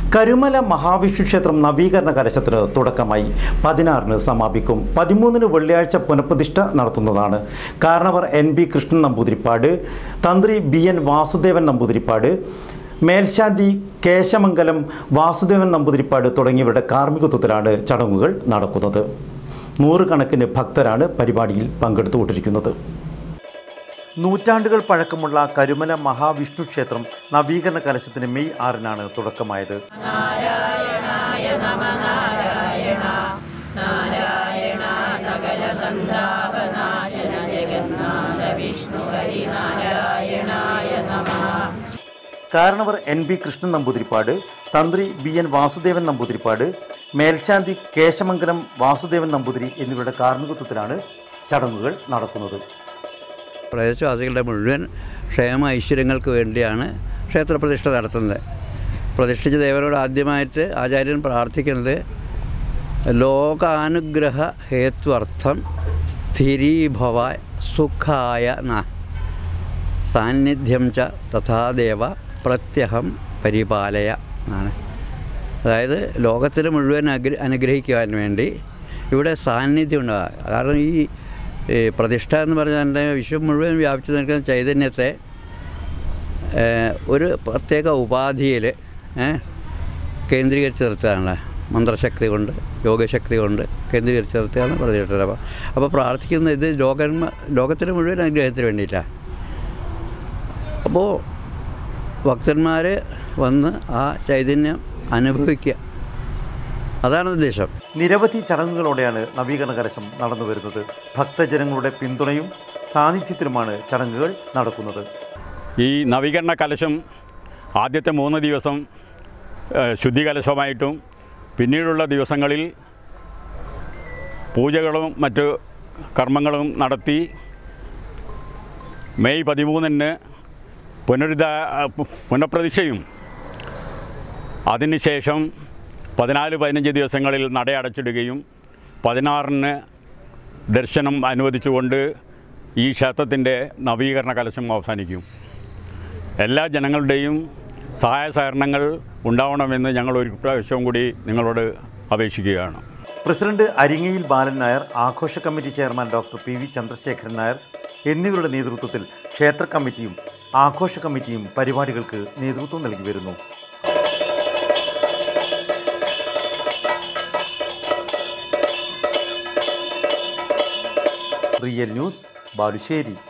കരുമല മഹാവിഷ്ണു ക്ഷേത്രം നവീകരണ കലശത്തിന് തുടക്കമായി പതിനാറിന് സമാപിക്കും പതിമൂന്നിന് വെള്ളിയാഴ്ച പുനഃപ്രതിഷ്ഠ നടത്തുന്നതാണ് കാരണവർ എൻ ബി കൃഷ്ണൻ നമ്പൂതിരിപ്പാട് തന്ത്രി ബി എൻ വാസുദേവൻ നമ്പൂതിരിപ്പാട് മേൽശാന്തി കേശമംഗലം വാസുദേവൻ നമ്പൂതിരിപ്പാട് തുടങ്ങിയവരുടെ കാർമ്മികത്വത്തിലാണ് ചടങ്ങുകൾ നടക്കുന്നത് നൂറുകണക്കിന് ഭക്തരാണ് പരിപാടിയിൽ പങ്കെടുത്തുകൊണ്ടിരിക്കുന്നത് നൂറ്റാണ്ടുകൾ പഴക്കമുള്ള കരുമല മഹാവിഷ്ണു ക്ഷേത്രം നവീകരണ കലശത്തിന് മെയ് ആറിനാണ് തുടക്കമായത് കാരണവർ എൻ ബി കൃഷ്ണൻ നമ്പൂതിരിപ്പാട് തന്ത്രി ബി എൻ വാസുദേവൻ നമ്പൂതിരിപ്പാട് മേൽശാന്തി കേശമംഗലം വാസുദേവൻ നമ്പൂതിരി എന്നിവരുടെ കാർമ്മികത്വത്തിലാണ് ചടങ്ങുകൾ നടക്കുന്നത് പ്രദേശവാസികളുടെ മുഴുവൻ ക്ഷേമ ഐശ്വര്യങ്ങൾക്ക് വേണ്ടിയാണ് ക്ഷേത്രപ്രതിഷ്ഠ നടത്തുന്നത് പ്രതിഷ്ഠിച്ച ദേവനോട് ആദ്യമായിട്ട് ആചാര്യൻ പ്രാർത്ഥിക്കുന്നത് ലോകാനുഗ്രഹ ഹേത്വർത്ഥം സ്ഥിരീഭവ സുഖായ ന സാന്നിധ്യം ച തഥാദേവ പ്രത്യഹം പരിപാലയ എന്നാണ് അതായത് ലോകത്തിന് മുഴുവൻ അഗ്ര അനുഗ്രഹിക്കുവാൻ വേണ്ടി ഇവിടെ സാന്നിധ്യം ഉണ്ടാകുക കാരണം ഈ ഈ പ്രതിഷ്ഠ എന്ന് പറഞ്ഞാൽ തന്നെ വിശ്വം മുഴുവൻ വ്യാപിച്ചു നിൽക്കുന്ന ചൈതന്യത്തെ ഏഹ്, ഒരു പ്രത്യേക ഉപാധിയിൽ കേന്ദ്രീകരിച്ച് നിർത്തുകയാണ് മന്ത്രശക്തി കൊണ്ട് യോഗശക്തി കൊണ്ട് കേന്ദ്രീകരിച്ച് നിർത്തുകയാണ് പ്രതിഷ്ഠ അപ്പോൾ അപ്പോൾ പ്രാർത്ഥിക്കുന്ന ഇത് ലോകം ലോകത്തിന് മുഴുവൻ അനുഗ്രഹത്തിന് വേണ്ടിയിട്ടാണ് അപ്പോൾ ഭക്തന്മാർ വന്ന് ആ ചൈതന്യം അനുഭവിക്കുക അതാണ് ഉദ്ദേശം നിരവധി ചടങ്ങുകളോടെയാണ് നവീകരണ കലശം നടന്നു വരുന്നത് ഭക്തജനങ്ങളുടെ പിന്തുണയും സാന്നിധ്യത്തിലുമാണ് ചടങ്ങുകൾ നടക്കുന്നത് ഈ നവീകരണ കലശം ആദ്യത്തെ മൂന്ന് ദിവസം ഏഹ്, ശുദ്ധി കലശമായിട്ടും പിന്നീടുള്ള ദിവസങ്ങളിൽ പൂജകളും മറ്റ് കർമ്മങ്ങളും നടത്തി മെയ് പതിമൂന്നിന് പുനരുദ്ധ പുനഃപ്രതിഷ്ഠയും അതിനുശേഷം പതിനാല് പതിനഞ്ച് ദിവസങ്ങളിൽ നട അടച്ചിടുകയും പതിനാറിന് ദർശനം അനുവദിച്ചുകൊണ്ട് ഈ ക്ഷേത്രത്തിൻ്റെ നവീകരണ കലശം അവസാനിക്കും എല്ലാ ജനങ്ങളുടെയും സഹായ സഹകരണങ്ങൾ ഉണ്ടാവണമെന്ന് ഞങ്ങൾ ഒരു പ്രാവശ്യവും കൂടി നിങ്ങളോട് അപേക്ഷിക്കുകയാണ് പ്രസിഡന്റ് അരിങ്ങയിൽ ബാലൻ നായർ ആഘോഷ committee chairman doctor P V Chandrasekharan Nair എന്നിവരുടെ നേതൃത്വത്തിൽ ക്ഷേത്ര കമ്മിറ്റിയും ആഘോഷ കമ്മിറ്റിയും പരിപാടികൾക്ക് നേതൃത്വം നൽകി വരുന്നു റിയൽ ന്യൂസ് ബാലുശ്ശേരി